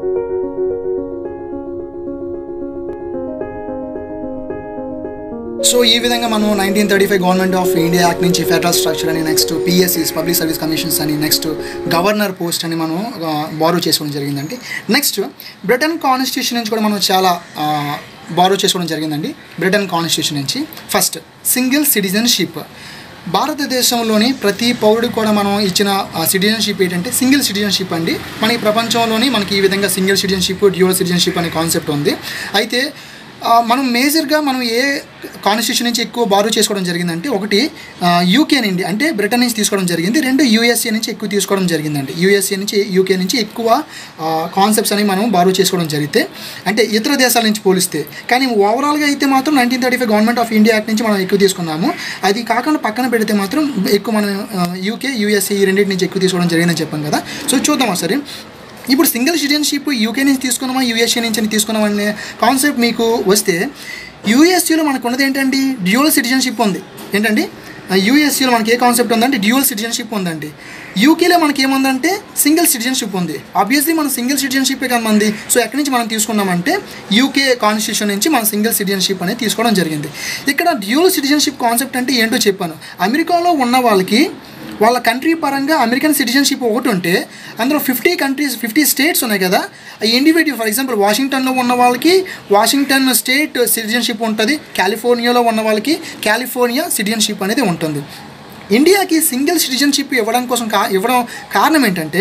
so ఈ విధంగా మనం nineteen thirty five government of India act నుంచి ఫెడరల్ స్ట్రక్చర్ అని నెక్స్ట్ పిఎస్సీస్ పబ్లిక్ సర్వీస్ కమిషన్స్ అని నెక్స్ట్ గవర్నర్ పోస్ట్ అని మనం బారో చేసుకోవడం జరిగిందండి నెక్స్ట్ బ్రిటన్ కాన్స్టిట్యూషన్ నుంచి కూడా మనం చాలా బారో చేసుకోవడం జరిగిందండి బ్రిటన్ కాన్స్టిట్యూషన్ నుంచి ఫస్ట్ సింగిల్ సిటిజన్షిప్ భారతదేశంలోని ప్రతి పౌరుడికి కూడా మనం ఇచ్చిన సిటిజన్షిప్ ఏంటంటే సింగిల్ సిటిజన్షిప్ అండి మన ఈ ప్రపంచంలోని మనకి ఈ విధంగా సింగిల్ సిటిజన్షిప్ డ్యూయల్ సిటిజన్షిప్ అనే కాన్సెప్ట్ ఉంది అయితే ఆ, మనం మేజర్గా మనం ఏ కాన్స్టిట్యూషన్ నుంచి ఎక్కువ బారో చేసుకోవడం జరిగిందంటే ఒకటి యూకే నుండి అంటే బ్రిటన్ నుంచి తీసుకోవడం జరిగింది రెండు యూఎస్ఏ నుంచి ఎక్కువ తీసుకోవడం జరిగిందండి యూఎస్ఏ నుంచి యూకే నుంచి ఎక్కువ కాన్సెప్ట్స్ అని మనం బారో చేసుకోవడం జరిగితే అంటే ఇతర దేశాల నుంచి పోలిస్తే కానీ ఓవరాల్గా అయితే మాత్రం nineteen thirty five government of India act నుంచి మనం ఎక్కువ తీసుకున్నాము అది కాకుండా పక్కన పెడితే మాత్రం ఎక్కువ మనం యూకే యూఎస్ఏ ఈ రెండింటి నుంచి ఎక్కువ తీసుకోవడం జరిగిందని చెప్పాం కదా సో చూద్దాం ఒకసారి ఇప్పుడు సింగిల్ సిటిజన్షిప్ యూకే నుంచి తీసుకున్నామా యూఎస్ఏ నుంచి అని తీసుకున్నామా అనే కాన్సెప్ట్ మీకు వస్తే యూఎస్ఏలో మనకు ఉన్నది ఏంటండి డ్యూయల్ సిటిజన్షిప్ ఉంది ఏంటండి యూఎస్ఏలో మనకి ఏ కాన్సెప్ట్ ఉందంటే డ్యూయల్ సిటిజన్షిప్ ఉందండి యూకేలో మనకి ఏముందంటే సింగిల్ సిటిజన్షిప్ ఉంది ఆబ్వియస్లీ మన సింగిల్ సిటిజన్షిప్ కదా మంది సో ఎక్కడి నుంచి మనం తీసుకున్నామంటే యూకే కాన్స్టిట్యూషన్ నుంచి మనం సింగిల్ సిటిజన్షిప్ అనేది తీసుకోవడం జరిగింది ఇక్కడ డ్యూయల్ సిటిజన్షిప్ కాన్సెప్ట్ అంటే ఏంటో చెప్పాను అమెరికాలో ఉన్న వాళ్ళకి వాళ్ళ కంట్రీ పరంగా అమెరికన్ సిటిజన్షిప్ ఒకటి ఉంటే అందులో ఫిఫ్టీ కంట్రీస్ ఫిఫ్టీ స్టేట్స్ ఉన్నాయి కదా ఆ ఇండివిజువల్ ఫర్ ఎగ్జాంపుల్ వాషింగ్టన్లో ఉన్న వాళ్ళకి వాషింగ్టన్ స్టేట్ సిటిజన్షిప్ ఉంటుంది కాలిఫోర్నియాలో ఉన్న వాళ్ళకి కాలిఫోర్నియా సిటిజన్షిప్ అనేది ఉంటుంది ఇండియాకి సింగిల్ సిటిజన్షిప్ ఇవ్వడం కోసం కా ఇవ్వడం కారణం ఏంటంటే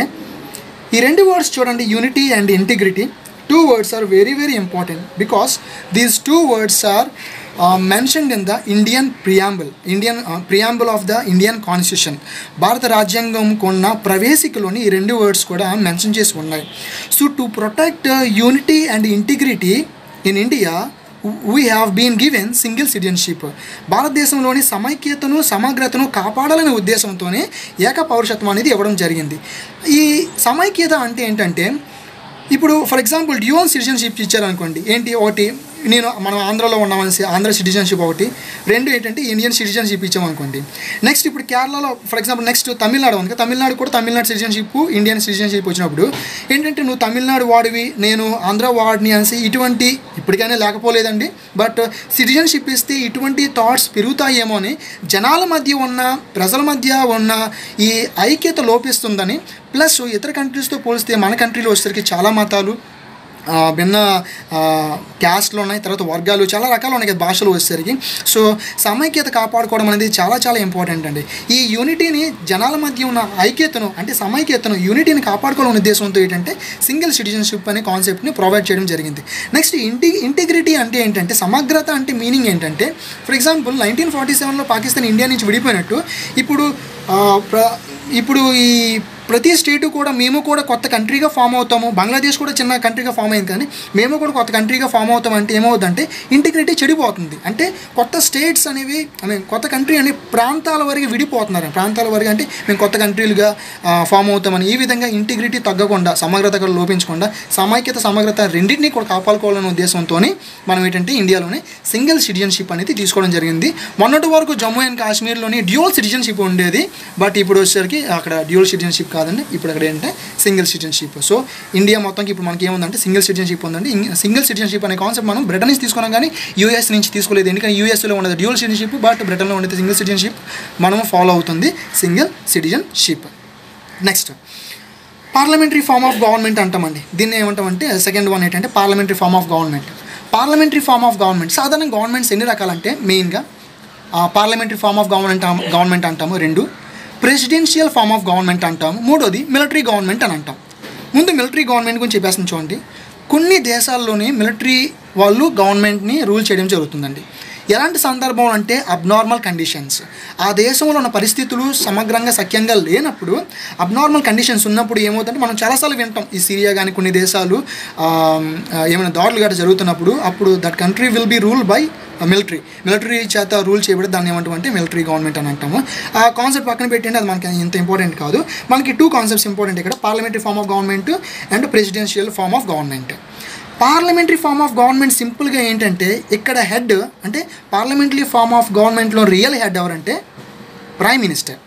ఈ రెండు వర్డ్స్ చూడండి unity and integrity two words are very very important because these two words are mentioned in the Indian preamble Indian preamble of the Indian constitution భారత రాజ్యాంగం కొన్న ప్రవేశికలోని ఈ రెండు వర్డ్స్ కూడా మెన్షన్ చేసి ఉన్నాయి so to protect unity and integrity in India we have been given single citizenship భారతదేశంలోని సమైక్యతను సమగ్రతను కాపాడాలనే ఉద్దేశంతోనే ఏక పౌరసత్వం అనేది ఇవ్వడం జరిగింది ఈ సమైక్యత అంటే ఏంటంటే ఇప్పుడు ఫర్ ఎగ్జాంపుల్ డ్యూయల్ సిటిజన్షిప్ ఇచ్చారనుకోండి ఏంటి ఒకటి నేను మనం ఆంధ్రలో ఉన్నామని ఆంధ్ర సిటిజన్షిప్ ఒకటి రెండు ఏంటంటే ఇండియన్ సిటిజన్షిప్ ఇచ్చామనుకోండి నెక్స్ట్ ఇప్పుడు కేరళలో ఫర్ ఎగ్జాంపుల్ నెక్స్ట్ తమిళనాడు ఉంది తమిళనాడు కూడా తమిళనాడు సిటిజన్షిప్ ఇండియన్ సిటిజన్షిప్ వచ్చినప్పుడు ఏంటంటే నువ్వు తమిళనాడు వాడివి నేను ఆంధ్ర వాడిని అనేసి ఇటువంటి ఇప్పటికైనా లేకపోలేదండి బట్ సిటిజన్షిప్ ఇస్తే ఇటువంటి థాట్స్ పెరుగుతాయేమో అని జనాల మధ్య ఉన్న ప్రజల మధ్య ఉన్న ఈ ఐక్యత లోపిస్తుందని ప్లస్ ఇతర కంట్రీస్తో పోలిస్తే మన కంట్రీలో వచ్చేసరికి చాలా మతాలు ఆ, భిన్న ఆ, క్యాస్ట్లు ఉన్నాయి తర్వాత వర్గాలు చాలా రకాలు ఉన్నాయి కదా భాషలు వచ్చేసరికి సో సమైక్యత కాపాడుకోవడం అనేది చాలా చాలా ఇంపార్టెంట్ అండి ఈ యూనిటీని జనాల మధ్య ఉన్న ఐక్యతను అంటే సమైక్యతను యూనిటీని కాపాడుకోవాలనే ఉద్దేశంతో ఏంటంటే సింగిల్ సిటిజన్షిప్ అనే కాన్సెప్ట్ని ప్రొవైడ్ చేయడం జరిగింది నెక్స్ట్ ఇంటి ఇంటిగ్రిటీ అంటే ఏంటంటే సమగ్రత అంటే మీనింగ్ ఏంటంటే ఫర్ ఎగ్జాంపుల్ నైన్టీన్ ఫార్టీ సెవెన్లో పాకిస్తాన్ ఇండియా నుంచి విడిపోయినట్టు ఇప్పుడు ఆ, ప్ర ఇప్పుడు ఈ ప్రతి స్టేటు కూడా మేము కూడా కొత్త కంట్రీగా ఫామ్ అవుతాము బంగ్లాదేశ్ కూడా చిన్న కంట్రీగా ఫామ్ అయింది కానీ మేము కూడా కొత్త కంట్రీగా ఫామ్ అవుతాం అంటే ఏమవుతుందంటే ఇంటిగ్రిటీ చెడిపోతుంది అంటే కొత్త స్టేట్స్ అనేవి ఐ మీన్ కొత్త కంట్రీ అనే ప్రాంతాల వరకు విడిపోతున్నారు ప్రాంతాల వరకు అంటే మేము కొత్త కంట్రీలుగా ఫామ్ అవుతామని ఈ విధంగా ఇంటిగ్రిటీ తగ్గకుండా సమగ్రత కూడా లోపించకుండా సమైక్యత సమగ్రత రెండింటినీ కూడా కాపాడుకోవాలనే ఉద్దేశంతో మనం ఏంటంటే ఇండియాలోనే సింగిల్ సిటిజన్షిప్ అనేది తీసుకోవడం జరిగింది మొన్నటి వరకు జమ్మూ అండ్ కాశ్మీర్లోని డ్యూయల్ సిటిజన్షిప్ ఉండేది బట్ ఇప్పుడు వచ్చేసరికి అక్కడ డ్యూయల్ సిటిజన్షిప్ కాదండి ఇప్పుడు అక్కడ ఏంటంటే సింగిల్ సిటిజన్షిప్ సో ఇండియా మొత్తంకి ఇప్పుడు మనకి ఏముందంటే సింగిల్ సిటిజన్షిప్ ఉందండి సింగిల్ సిటిజన్షిప్ అనే కాన్సెప్ట్ మనం బ్రిటన్ నుంచి తీసుకున్నాం కానీ యూఎస్ నుంచి తీసుకోలేదు ఎందుకంటే యూఎస్లో ఉండదు డ్యూయల్ సిటిజన్షిప్ బట్ బ్రిటన్లో ఉండేది సింగిల్ సిటిజన్షిప్ మనము ఫాలో అవుతుంది single citizenship next parliamentary form of government అంటామండి దీన్ని ఏమంటామంటే సెకండ్ వన్ ఏంటంటే parliamentary form of government parliamentary form of government సాధారణ గవర్నమెంట్స్ ఎన్ని రకాలంటే మెయిన్గా parliamentary form of government government అంటాము రెండు ప్రెసిడెన్షియల్ ఫార్మ్ ఆఫ్ గవర్నమెంట్ అంటాము మూడోది మిలిటరీ గవర్నమెంట్ అని అంటాం ముందు మిలిటరీ గవర్నమెంట్ గురించి చెప్పేస్తాను చూడండి కొన్ని దేశాల్లోని మిలిటరీ వాళ్ళు గవర్నమెంట్ని రూల్ చేయడం జరుగుతుందండి ఎలాంటి సందర్భం అంటే అబ్నార్మల్ కండిషన్స్ ఆ దేశంలో ఉన్న పరిస్థితులు సమగ్రంగా సఖ్యంగా లేనప్పుడు అబ్నార్మల్ కండిషన్స్ ఉన్నప్పుడు ఏమవుతుందంటే మనం చాలాసార్లు వింటాం ఈ సిరియా కానీ కొన్ని దేశాలు ఆ, ఆ, ఏమైనా దాడులు గట్రా జరుగుతున్నప్పుడు అప్పుడు that country will be rule by military military చేత రూల్ చేయబడి దాన్ని ఏమంటామంటే మిలిటరీ గవర్నమెంట్ అని అంటాము ఆ కాన్సెప్ట్ పక్కన పెట్టండి అది మనకి ఇంత ఇంపార్టెంట్ కాదు మనకి టూ కాన్సెప్ట్స్ ఇంపార్టెంట్ ఇక్కడ parliamentary form of government and presidential form of government parliamentary form of government సింపుల్గా ఏంటంటే ఇక్కడ హెడ్ అంటే పార్లమెంటరీ ఫార్మ్ ఆఫ్ గవర్నమెంట్లో రియల్ హెడ్ ఎవరంటే prime minister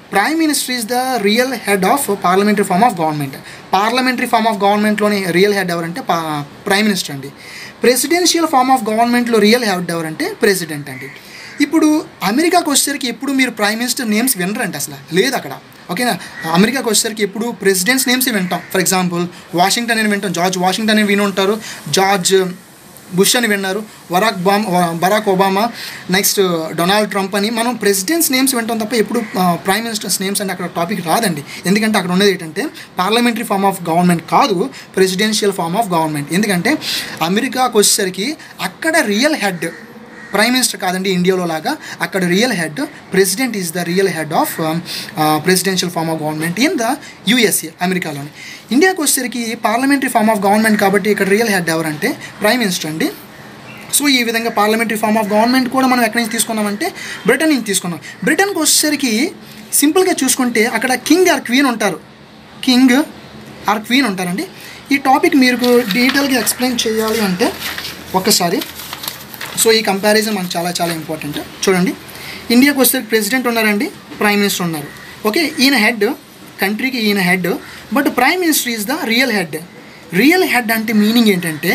prime minister is the real head of parliamentary form of government parliamentary form of గవర్నమెంట్లోని real head ఎవరంటే పా prime minister అండి ప్రెసిడెన్షియల్ ఫార్మ్ ఆఫ్ గవర్నమెంట్లో రియల్ హెడ్ ఎవరంటే president అండి ఇప్పుడు అమెరికాకు వచ్చేసరికి ఎప్పుడు మీరు ప్రైమ్ మినిస్టర్ నేమ్స్ వినరండి అసలు లేదు అక్కడ ఓకేనా అమెరికాకు వచ్చేసరికి ఎప్పుడు ప్రెసిడెంట్స్ నేమ్స్ వింటాం ఫర్ ఎగ్జాంపుల్ వాషింగ్టన్ అని వింటాం జార్జ్ వాషింగ్టన్ అని విని ఉంటారు జార్జ్ బుష్ అని విన్నారు వరాక్ బామ్ Barack Obama next Donald Trump అని మనం ప్రెసిడెంట్స్ నేమ్స్ వింటాం తప్ప ఎప్పుడు ప్రైమ్ మినిస్టర్స్ నేమ్స్ అంటే అక్కడ టాపిక్ రాదండి ఎందుకంటే అక్కడ ఉన్నది ఏంటంటే పార్లమెంటరీ ఫార్మ్ ఆఫ్ గవర్నమెంట్ కాదు ప్రెసిడెన్షియల్ ఫార్మ్ ఆఫ్ గవర్నమెంట్ ఎందుకంటే అమెరికాకు వచ్చేసరికి అక్కడ రియల్ హెడ్ ప్రైమ్ మినిస్టర్ కాదండి ఇండియాలో లాగా అక్కడ real head president is the real head of presidential form of government in the USA అమెరికాలోని ఇండియాకి వచ్చేసరికి పార్లమెంటరీ ఫార్మ్ ఆఫ్ గవర్నమెంట్ కాబట్టి ఇక్కడ రియల్ హెడ్ ఎవరంటే ప్రైమ్ మినిస్టర్ అండి సో ఈ విధంగా పార్లమెంటరీ ఫార్మ్ ఆఫ్ గవర్నమెంట్ కూడా మనం ఎక్కడి నుంచి తీసుకున్నామంటే బ్రిటన్ నుంచి తీసుకున్నాం బ్రిటన్కి వచ్చేసరికి సింపుల్గా చూసుకుంటే అక్కడ కింగ్ ఆర్ క్వీన్ ఉంటారు కింగ్ ఆర్ క్వీన్ ఉంటారండి ఈ టాపిక్ మీరు డీటెయిల్గా ఎక్స్ప్లెయిన్ చేయాలి అంటే ఒకసారి సో ఈ కంపారిజన్ మనకు చాలా చాలా ఇంపార్టెంట్ చూడండి ఇండియాకి వస్తే ప్రెసిడెంట్ ఉన్నారండి ప్రైమ్ మినిస్టర్ ఉన్నారు ఓకే ఈయన హెడ్ కంట్రీకి ఈయన head but prime minister is the real head real head అంటే మీనింగ్ ఏంటంటే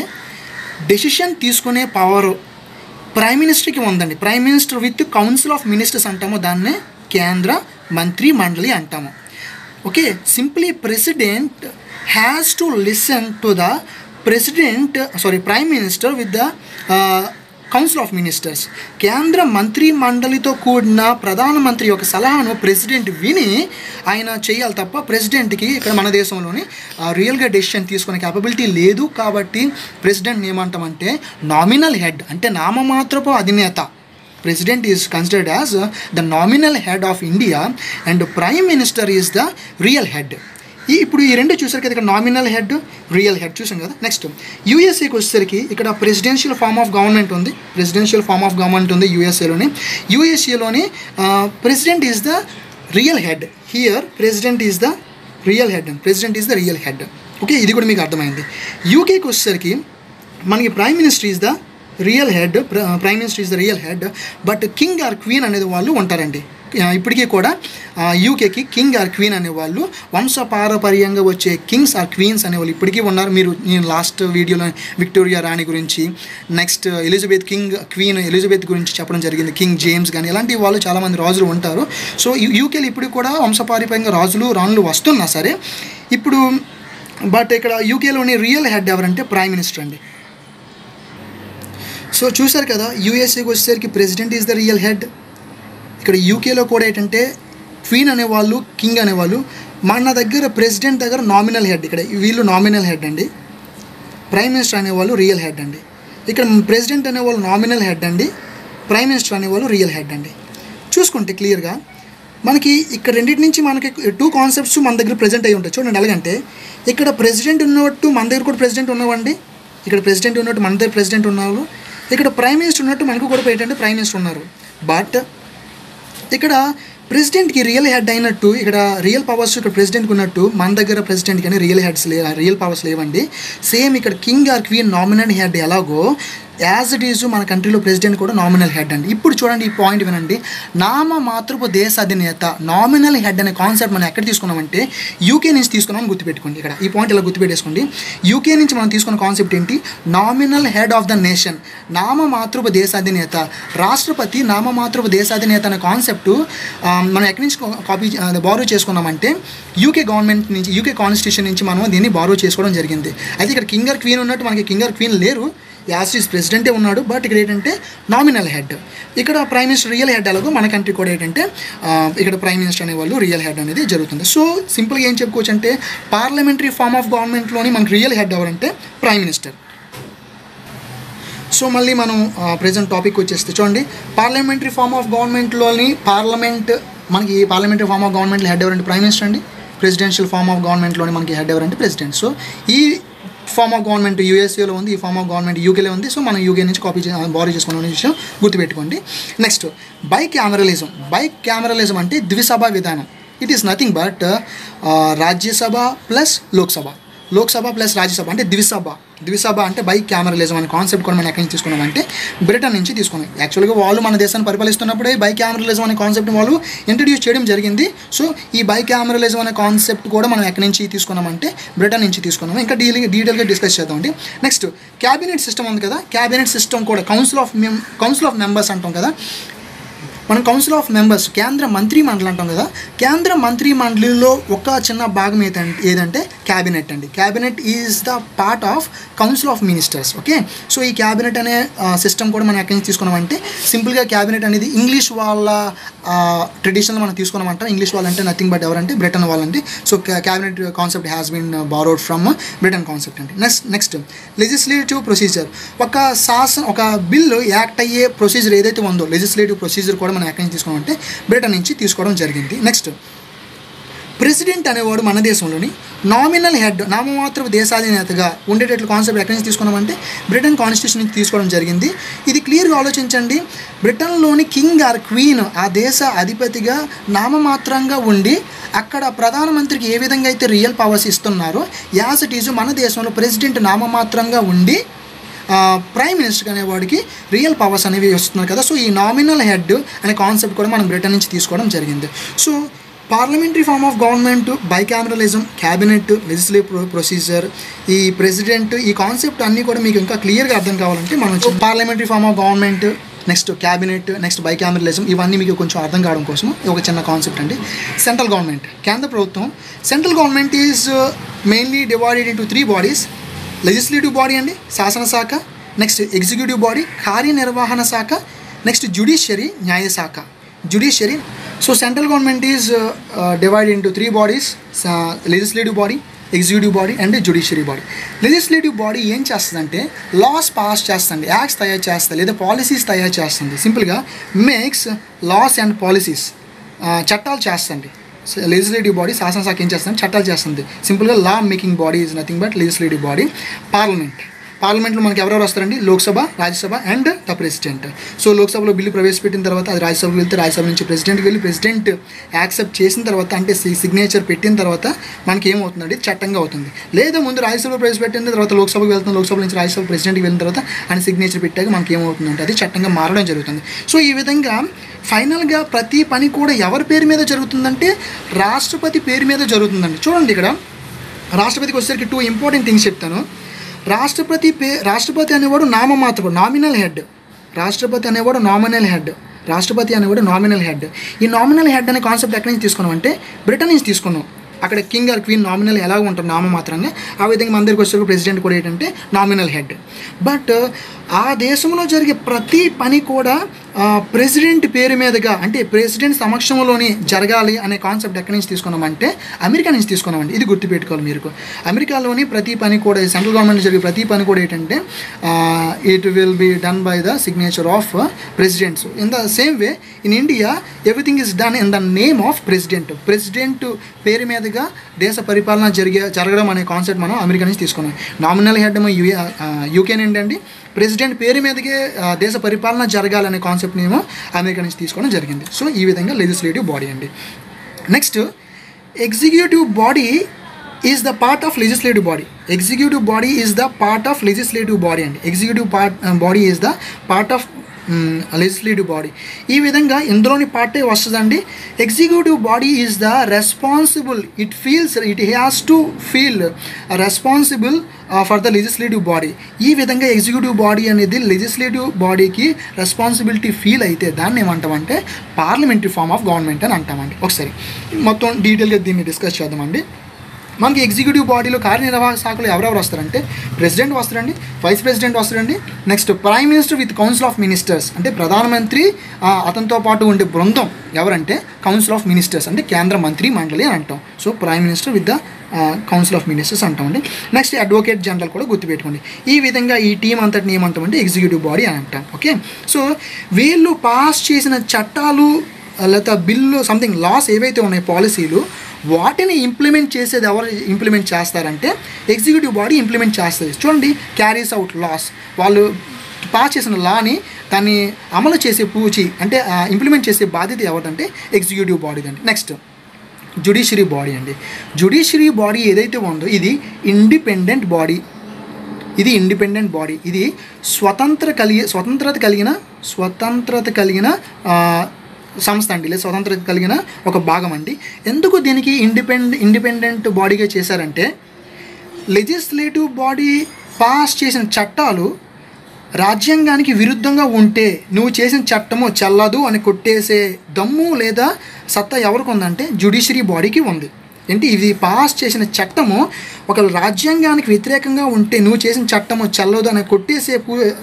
డెసిషన్ తీసుకునే పవర్ ప్రైమ్ మినిస్టర్కి ఉందండి prime minister with council of ministers అంటాము దాన్నే కేంద్ర మంత్రి మండలి అంటాము okay simply president has to listen to the president sorry prime minister with the council of ministers కేంద్ర మంత్రి మండలితో కూడిన ప్రధానమంత్రి యొక్క సలహాను ప్రెసిడెంట్ విని ఆయన చేయాలి తప్ప ప్రెసిడెంట్కి ఇక్కడ మన దేశంలోని రియల్గా డెసిషన్ తీసుకునే క్యాపబిలిటీ లేదు కాబట్టి ప్రెసిడెంట్ ఏమంటామంటే నామినల్ హెడ్ అంటే నామమాత్రపు అధినేత president is considered as the nominal head of India and prime minister is the real head ఈ ఇప్పుడు ఈ రెండు చూసారు కదా ఇక్కడ నామినల్ హెడ్ రియల్ హెడ్ చూసాం కదా నెక్స్ట్ యూఎస్ఏకి వచ్చేసరికి ఇక్కడ ప్రెసిడెన్షియల్ ఫార్మ్ ఆఫ్ గవర్నమెంట్ ఉంది ప్రెసిడెన్షియల్ ఫార్మ్ ఆఫ్ గవర్నమెంట్ ఉంది యూఎస్ఏలోని యూఎస్ఏలోని president is the real head here president is the real head president is the real head okay ఇది కూడా మీకు అర్థమైంది యూకేకి వచ్చేసరికి మనకి prime minister is the real head prime minister is the real head but king or queen అనేది వాళ్ళు ఉంటారండి ఆ, ఇప్పటికీ కూడా యూకేకి కింగ్ ఆర్ క్వీన్ అనేవాళ్ళు వంశపారపర్యంగా వచ్చే కింగ్స్ ఆర్ క్వీన్స్ అనేవాళ్ళు ఇప్పటికీ ఉన్నారు మీరు నేను లాస్ట్ వీడియోలో విక్టోరియా రాణి గురించి next Elizabeth king queen Elizabeth గురించి చెప్పడం జరిగింది కింగ్ జేమ్స్ కానీ ఇలాంటి వాళ్ళు చాలామంది రాజులు ఉంటారు సో యూకేలో ఇప్పుడు కూడా వంశపారపర్యంగా రాజులు రాణులు వస్తున్నా సరే ఇప్పుడు బట్ ఇక్కడ యూకేలోని రియల్ హెడ్ ఎవరంటే ప్రైమ్ మినిస్టర్ అండి సో చూశారు కదా యూఎస్ఏకి వచ్చేసరికి president is the real head ఇక్కడ యూకేలో కూడా ఏంటంటే క్వీన్ అనేవాళ్ళు కింగ్ అనేవాళ్ళు మన దగ్గర ప్రెసిడెంట్ దగ్గర నామినల్ హెడ్ ఇక్కడ వీళ్ళు నామినల్ హెడ్ అండి ప్రైమ్ మినిస్టర్ అనేవాళ్ళు రియల్ హెడ్ అండి ఇక్కడ ప్రెసిడెంట్ అనేవాళ్ళు నామినల్ హెడ్ అండి ప్రైమ్ మినిస్టర్ అనేవాళ్ళు రియల్ హెడ్ అండి చూసుకుంటే క్లియర్గా మనకి ఇక్కడ రెండింటి నుంచి మనకి టూ కాన్సెప్ట్స్ మన దగ్గర ప్రెజెంట్ అయి ఉంటాయి చూడండి ఎలాగంటే ఇక్కడ ప్రెసిడెంట్ ఉన్నట్టు మన దగ్గర కూడా ప్రెసిడెంట్ ఉన్నవండి ఇక్కడ ప్రెసిడెంట్ ఉన్నట్టు మన దగ్గర ప్రెసిడెంట్ ఉన్నారు ఇక్కడ ప్రైమ్ మినిస్టర్ ఉన్నట్టు మనకు కూడా ఏంటంటే ప్రైమ్ మినిస్టర్ ఉన్నారు బట్ ఇక్కడ ప్రెసిడెంట్కి రియల్ హెడ్ అయినట్టు ఇక్కడ రియల్ పవర్స్ ఇక్కడ ప్రెసిడెంట్కి ఉన్నట్టు మన దగ్గర ప్రెసిడెంట్ కానీ రియల్ హెడ్స్ లే రియల్ పవర్స్ లేవండి సేమ్ ఇక్కడ king or queen nominal head ఎలాగో యాజ్ ఇట్ ఈజ్ మన కంట్రీలో ప్రెసిడెంట్ కూడా నామినల్ హెడ్ అండి ఇప్పుడు చూడండి ఈ పాయింట్ వినండి నామ మాతృపు దేశ అధినేత నామినల్ హెడ్ అనే కాన్సెప్ట్ మనం ఎక్కడ తీసుకున్నామంటే యూకే నుంచి తీసుకున్నామని గుర్తుపెట్టుకోండి ఇక్కడ ఈ పాయింట్ ఇలా గుర్తుపెట్టేసుకోండి యూకే నుంచి మనం తీసుకున్న కాన్సెప్ట్ ఏంటి nominal head of the nation నామ మాతృపు దేశాధినేత రాష్ట్రపతి నామ మాతృపు దేశాధినేత అనే కాన్సెప్ట్ మనం ఎక్కడి నుంచి కాపీ బారో చేసుకున్నామంటే యూకే గవర్నమెంట్ నుంచి యూకే కాన్స్టిట్యూషన్ నుంచి మనం దీన్ని బారో చేసుకోవడం జరిగింది అయితే ఇక్కడ కింగర్ క్వీన్ ఉన్నట్టు మనకి కింగర్ క్వీన్ లేరు యాస్టీస్ ప్రెసిడెంటే ఉన్నాడు బట్ ఇక్కడ ఏంటంటే నామినల్ హెడ్ ఇక్కడ ప్రైమ్ మినిస్టర్ రియల్ హెడ్ అలాగో మన కంట్రీ కూడా ఏంటంటే ఆ, ఇక్కడ ప్రైమ్ మినిస్టర్ అనేవాళ్ళు రియల్ హెడ్ అనేది జరుగుతుంది సో సింపుల్గా ఏం చెప్పుకోవచ్చు అంటే పార్లమెంటరీ ఫార్మ్ ఆఫ్ గవర్నమెంట్లోని మనకి రియల్ హెడ్ ఎవరంటే ప్రైమ్ మినిస్టర్ సో మళ్ళీ మనం ప్రజెంట్ టాపిక్ వచ్చేస్తే చూడండి పార్లమెంటరీ ఫార్మ్ ఆఫ్ గవర్నమెంట్లోని పార్లమెంట్ మనకి పార్లమెంటరీ ఫార్మ్ ఆఫ్ గవర్నమెంట్లో హెడ్ ఎవరంటే ప్రైమ్ మినిస్టర్ అండి ప్రెసిడెన్షియల్ ఫార్మ్ ఆఫ్ గవర్నమెంట్లోని మనకి హెడ్ ఎవరంటే ప్రెసిడెంట్ సో ఈ ఫార్మ్ ఆఫ్ గవర్నమెంట్ యూఎస్ఏలో ఉంది ఈ ఫార్మ్ ఆఫ్ గవర్నమెంట్ యూకేలో ఉంది సో మనం యూకే నుంచి కాపీ బారో చేసుకున్న విషయం గుర్తుపెట్టుకోండి next bicameralism bicameralism అంటే ద్విసభ విధానం it is nothing but Rajya Sabha plus Lok Sabha Lok Sabha plus Rajya Sabha అంటే ద్విసభ ద్విసభ అంటే బై క్యామరలిజం అనే కాన్సెప్ట్ కూడా మనం ఎక్కడి నుంచి తీసుకున్నాం అంటే బ్రిటన్ నుంచి తీసుకున్నాం యాక్చువల్గా వాళ్ళు మన దేశాన్ని పరిపాలిస్తున్నప్పుడే బై క్యామరలిజం అనే కాన్సెప్ట్ వాళ్ళు ఇంట్రడ్యూస్ చేయడం జరిగింది సో ఈ బై క్యామరలిజం అనే కాన్సెప్ట్ కూడా మనం ఎక్కడి నుంచి తీసుకున్నామంటే బ్రిటన్ నుంచి తీసుకున్నాం ఇంకా డీల్ డీటెయిల్గా డిస్కస్ చేద్దామండి నెక్స్ట్ క్యాబినెట్ సిస్టమ్ ఉంది కదా క్యాబినెట్ సిస్టమ్ కూడా council of mem council of members అంటాం కదా మనం కౌన్సిల్ ఆఫ్ మెంబర్స్ కేంద్ర మంత్రి మండలి అంటాం కదా కేంద్ర మంత్రి మండలిలో ఒక చిన్న భాగం ఏదంటే ఏదంటే క్యాబినెట్ అండి cabinet is the part of council of ministers okay so ఈ క్యాబినెట్ అనే సిస్టమ్ కూడా మనం ఎక్కడి నుంచి తీసుకున్నామంటే సింపుల్గా క్యాబినెట్ అనేది ఇంగ్లీష్ వాళ్ళ ట్రెడిషనల్ మనం తీసుకున్నామంటాం ఇంగ్లీష్ వాళ్ళంటే నథింగ్ బట్ ఎవరంటే బ్రిటన్ వాళ్ళంటే so cabinet concept has been borrowed from Britain concept అండి నెక్స్ట్ నెక్స్ట్ లెజిస్లేటివ్ ప్రొసీజర్ ఒక శాసన ఒక బిల్లు యాక్ట్ అయ్యే ప్రొసీజర్ ఏదైతే ఉందో లెజిస్లేటివ్ ప్రొసీజర్ కూడా మనం ఎక్కడి నుంచి తీసుకున్నామంటే బ్రిటన్ నుంచి తీసుకోవడం జరిగింది నెక్స్ట్ ప్రెసిడెంట్ అనేవాడు మన దేశంలోని నామినల్ హెడ్ నామమాత్ర దేశాధినేతగా ఉండేటట్లు కాన్సెప్ట్ ఎక్కడి నుంచి తీసుకున్నామంటే బ్రిటన్ కాన్స్టిట్యూషన్ నుంచి తీసుకోవడం జరిగింది ఇది క్లియర్గా ఆలోచించండి బ్రిటన్లోని కింగ్ ఆర్ క్వీన్ ఆ దేశ అధిపతిగా నామమాత్రంగా ఉండి అక్కడ ప్రధానమంత్రికి ఏ విధంగా అయితే రియల్ పవర్స్ ఇస్తున్నారో యాజ్ ఇట్ ఈజ్ మన దేశంలో ప్రెసిడెంట్ నామమాత్రంగా ఉండి ప్రైమ్ మినిస్టర్ అనేవాడికి రియల్ పవర్స్ అనేవి వస్తున్నారు కదా సో ఈ నామినల్ హెడ్ అనే కాన్సెప్ట్ కూడా మనం బ్రిటన్ నుంచి తీసుకోవడం జరిగింది so parliamentary form of government bicameralism cabinet legislative procedure ఈ ప్రెసిడెంట్ ఈ కాన్సెప్ట్ అన్నీ కూడా మీకు ఇంకా క్లియర్గా అర్థం కావాలంటే మనం parliamentary form of government next cabinet next bicameralism ఇవన్నీ మీకు కొంచెం అర్థం కావడం కోసం ఒక చిన్న కాన్సెప్ట్ అండి సెంట్రల్ గవర్నమెంట్ కేంద్ర ప్రభుత్వం central government is mainly divided into three bodies legislative body అండి శాసనశాఖ నెక్స్ట్ ఎగ్జిక్యూటివ్ బాడీ కార్యనిర్వహణ శాఖ నెక్స్ట్ జ్యుడిషియరీ న్యాయశాఖ judiciary so central government is divide into three bodies legislative body executive body and judiciary body legislative body ఏం చేస్తుందంటే loss pass చేస్తుంది acts తయారు చేస్తుంది లేదా పాలసీస్ తయారు చేస్తుంది సింపుల్గా మేక్స్ లాస్ అండ్ పాలసీస్ చట్టాలు చేస్తుంది లెజిస్లేటివ్ బాడీ శాసనశాఖ ఏం చేస్తుంది చట్టాలు చేస్తుంది సింపుల్గా law making body is nothing but legislative body parliament పార్లమెంట్లో మనకి ఎవరెవరు వస్తారండి Lok Sabha Rajya Sabha and the president so లోక్సభలో బిల్లు ప్రవేశపెట్టిన తర్వాత అది రాజ్యసభకు వెళ్తే రాజ్యసభ నుంచి ప్రెసిడెంట్కి వెళ్ళి ప్రెసిడెంట్ యాక్సెప్ట్ చేసిన తర్వాత అంటే సిగ్నేచర్ పెట్టిన తర్వాత మనకి ఏమవుతుందండి చట్టంగా అవుతుంది లేదా ముందు రాజ్యసభలో ప్రవేశపెట్టిన తర్వాత లోక్సభకు వెళ్తుంది లోక్సభ నుంచి రాజ్యసభ ప్రెసిడెంట్కి వెళ్ళిన తర్వాత ఆయన సిగ్నేచర్ పెట్టాక మనకి ఏమవుతుందంటే అది చట్టంగా మారడం జరుగుతుంది సో ఈ విధంగా ఫైనల్గా ప్రతి పని కూడా ఎవరి పేరు మీద జరుగుతుందంటే రాష్ట్రపతి పేరు మీద జరుగుతుందండి చూడండి ఇక్కడ రాష్ట్రపతికి వచ్చేసరికి టూ ఇంపార్టెంట్ థింగ్స్ చెప్తాను రాష్ట్రపతి పే రాష్ట్రపతి అనేవాడు నామమాత్రపు నామినల్ హెడ్ రాష్ట్రపతి అనేవాడు నామినల్ హెడ్ రాష్ట్రపతి అనేవాడు నామినల్ హెడ్ ఈ నామినల్ హెడ్ అనే కాన్సెప్ట్ ఎక్కడి నుంచి తీసుకున్నాం అంటే బ్రిటన్ నుంచి తీసుకున్నాం అక్కడ కింగ్ ఆర్ క్వీన్ నామినల్ ఎలా ఉంటారు నామమాత్రంగా ఆ విధంగా మన దగ్గరికి వచ్చే ప్రెసిడెంట్ కూడా ఏంటంటే నామినల్ హెడ్ బట్ ఆ దేశంలో జరిగే ప్రతి పని కూడా ప్రెసిడెంట్ పేరు మీదుగా అంటే ప్రెసిడెంట్ సమక్షంలోనే జరగాలి అనే కాన్సెప్ట్ ఎక్కడి నుంచి తీసుకున్నామంటే అమెరికా నుంచి తీసుకున్నామండి ఇది గుర్తుపెట్టుకోవాలి మీరు అమెరికాలోని ప్రతి పని కూడా సెంట్రల్ గవర్నమెంట్ జరిగే ప్రతి పని కూడా ఏంటంటే it will be done by the signature of presidents in the same way in India everything is done in the name of president president పేరు మీదుగా దేశ పరిపాలన జరిగే జరగడం అనే కాన్సెప్ట్ మనం అమెరికా నుంచి తీసుకున్నాం నామినల్ హెడ్ ఏమో యూ యూకే ఏంటండి ప్రెసిడెంట్ పేరు మీదకే ఆ, దేశ పరిపాలన జరగాలనే కాన్సెప్ట్ని ఏమో అమెరికా నుంచి తీసుకోవడం జరిగింది సో ఈ విధంగా లెజిస్లేటివ్ బాడీ అండి next executive body is the part of legislative body executive body is the part of legislative body అండి executive part body is the part of legislative body ఈ విధంగా ఇందులోని పార్టే వస్తుందండి executive body is the responsible it feels it has to feel responsible for the legislative body ఈ విధంగా executive body అనేది legislative బాడీకి రెస్పాన్సిబిలిటీ ఫీల్ అయితే దాన్ని ఏమంటామంటే పార్లమెంటరీ ఫార్మ్ ఆఫ్ గవర్నమెంట్ అని అంటామండి ఒకసారి మొత్తం డీటెయిల్గా దీన్ని డిస్కస్ చేద్దామండి మనకి ఎగ్జిక్యూటివ్ బాడీలో కార్యనిర్వాహక శాఖలో ఎవరెవరు వస్తారంటే ప్రెసిడెంట్ వస్తారండి వైస్ ప్రెసిడెంట్ వస్తారండి next prime minister with council of ministers అంటే ప్రధానమంత్రి ఆ, అతనితో పాటు ఉండే బృందం ఎవరంటే కౌన్సిల్ ఆఫ్ మినిస్టర్స్ అంటే కేంద్ర మంత్రి మండలి అని అంటాం so prime minister with the council of ministers అంటామండి నెక్స్ట్ అడ్వకేట్ జనరల్ కూడా గుర్తుపెట్టుకోండి ఈ విధంగా ఈ టీం అంతటిని ఏమంటామంటే ఎగ్జిక్యూటివ్ బాడీ అని అంటాం ఓకే సో వీళ్ళు పాస్ చేసిన చట్టాలు లేదా బిల్లు సంథింగ్ లాస్ ఏవైతే ఉన్నాయో పాలసీలు వాటిని ఇంప్లిమెంట్ చేసేది ఎవరు ఇంప్లిమెంట్ చేస్తారంటే ఎగ్జిక్యూటివ్ బాడీ ఇంప్లిమెంట్ చేస్తుంది చూడండి క్యారీస్ అవుట్ లాస్ వాళ్ళు పాస్ చేసిన లాని దాన్ని అమలు చేసే పూచి అంటే ఇంప్లిమెంట్ చేసే బాధ్యత ఎవరిదంటే ఎగ్జిక్యూటివ్ బాడీదండి నెక్స్ట్ జుడిషియరీ బాడీ అండి జుడిషియరీ బాడీ ఏదైతే ఉందో ఇది ఇండిపెండెంట్ బాడీ ఇది ఇండిపెండెంట్ బాడీ ఇది స్వతంత్ర కలిగి స్వతంత్రత కలిగిన స్వతంత్రత కలిగిన ఆ, సంస్థ అండి లేదా స్వతంత్రత కలిగిన ఒక భాగం అండి ఎందుకు దీనికి ఇండిపెండ్ ఇండిపెండెంట్ బాడీగా చేశారంటే లెజిస్లేటివ్ బాడీ పాస్ చేసిన చట్టాలు రాజ్యాంగానికి విరుద్ధంగా ఉంటే నువ్వు చేసిన చట్టము చెల్లదు అని కొట్టేసే దమ్ము లేదా సత్తా ఎవరికి ఉందంటే జుడిషియరీ బాడీకి ఉంది ఏంటి ఇది పాస్ చేసిన చట్టము ఒక రాజ్యాంగానికి వ్యతిరేకంగా ఉంటే నువ్వు చేసిన చట్టము చెల్లదు అని కొట్టేసే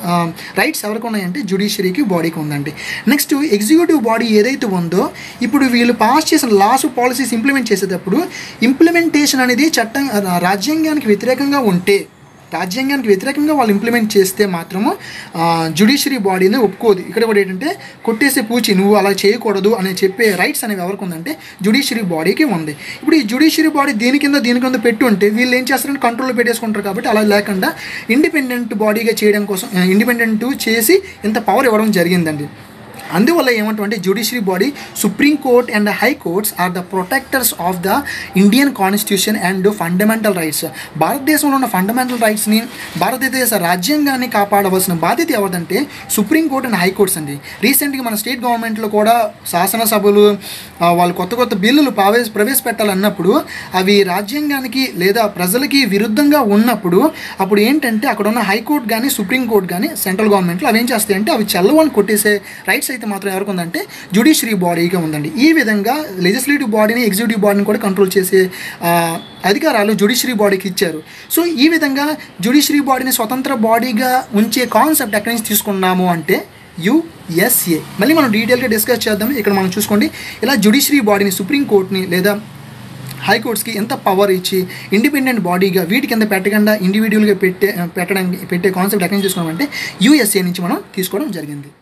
రైట్స్ ఎవరికి ఉన్నాయంటే జుడిషియరీకి బాడీకి ఉందండి నెక్స్ట్ ఎగ్జిక్యూటివ్ బాడీ ఏదైతే ఉందో ఇప్పుడు వీళ్ళు పాస్ చేసిన లాస్ పాలసీస్ ఇంప్లిమెంట్ చేసేటప్పుడు ఇంప్లిమెంటేషన్ అనేది చట్టం రాజ్యాంగానికి వ్యతిరేకంగా ఉంటే రాజ్యాంగానికి వ్యతిరేకంగా వాళ్ళు ఇంప్లిమెంట్ చేస్తే మాత్రము జుడిషియరీ బాడీని ఒప్పుకోదు ఇక్కడ కూడా ఏంటంటే కొట్టేసే పూచి నువ్వు అలా చేయకూడదు అని చెప్పే రైట్స్ అనేవి ఎవరికి ఉందంటే జుడిషియరీ బాడీకి ఉంది ఇప్పుడు ఈ జుడిషియరీ బాడీ దీని కింద దీని కింద పెట్టి ఉంటే వీళ్ళు ఏం చేస్తారంటే కంట్రోల్లో పెట్టేసుకుంటారు కాబట్టి అలా లేకుండా ఇండిపెండెంట్ బాడీగా చేయడం కోసం ఇండిపెండెంట్ చేసి ఇంత పవర్ ఇవ్వడం జరిగిందండి అందువల్ల ఏమంటామంటే judiciary body supreme court and high courts are the protectors of the Indian constitution and fundamental rights భారతదేశంలో ఉన్న ఫండమెంటల్ రైట్స్ని భారతదేశ రాజ్యాంగాన్ని కాపాడవలసిన బాధ్యత ఎవరిదంటే supreme court and high courts అండి రీసెంట్గా మన స్టేట్ గవర్నమెంట్లో కూడా శాసనసభలు ఆ, వాళ్ళు కొత్త కొత్త బిల్లులు ప్రవేశ ప్రవేశపెట్టాలన్నప్పుడు అవి రాజ్యాంగానికి లేదా ప్రజలకి విరుద్ధంగా ఉన్నప్పుడు అప్పుడు ఏంటంటే అక్కడ ఉన్న హైకోర్టు కానీ సుప్రీంకోర్టు కానీ సెంట్రల్ గవర్నమెంట్లో అవి ఏం చేస్తాయంటే అవి చెల్లవని కొట్టేసే రైట్స్ అయితే మాత్రం ఎవరికి ఉందంటే జుడిషియరీ బాడీగా ఉందండి ఈ విధంగా లెజిస్లేటివ్ బాడీని ఎగ్జిక్యూటివ్ బాడీని కూడా కంట్రోల్ చేసే ఆ, అధికారాలు జుడిషియరీ బాడీకి ఇచ్చారు సో ఈ విధంగా జుడిషియరీ బాడీని స్వతంత్ర బాడీగా ఉంచే కాన్సెప్ట్ ఎక్కడి నుంచి తీసుకున్నాము అంటే యుఎస్ఏ మళ్ళీ మనం డీటెయిల్గా డిస్కస్ చేద్దాం ఇక్కడ మనం చూసుకోండి ఇలా జుడిషియరీ బాడీని సుప్రీం కోర్ట్ని లేదా హైకోర్ట్స్కి ఎంత పవర్ ఇచ్చి ఇండిపెండెంట్ బాడీగా వీటి కింద పెట్టకుండా ఇండివిజువల్గా పెట్టే పెట్టడానికి పెట్టే కాన్సెప్ట్ ఎక్కడి నుంచి తీసుకున్నామంటే యూఎస్ఏ నుంచి మనం తీసుకోవడం జరిగింది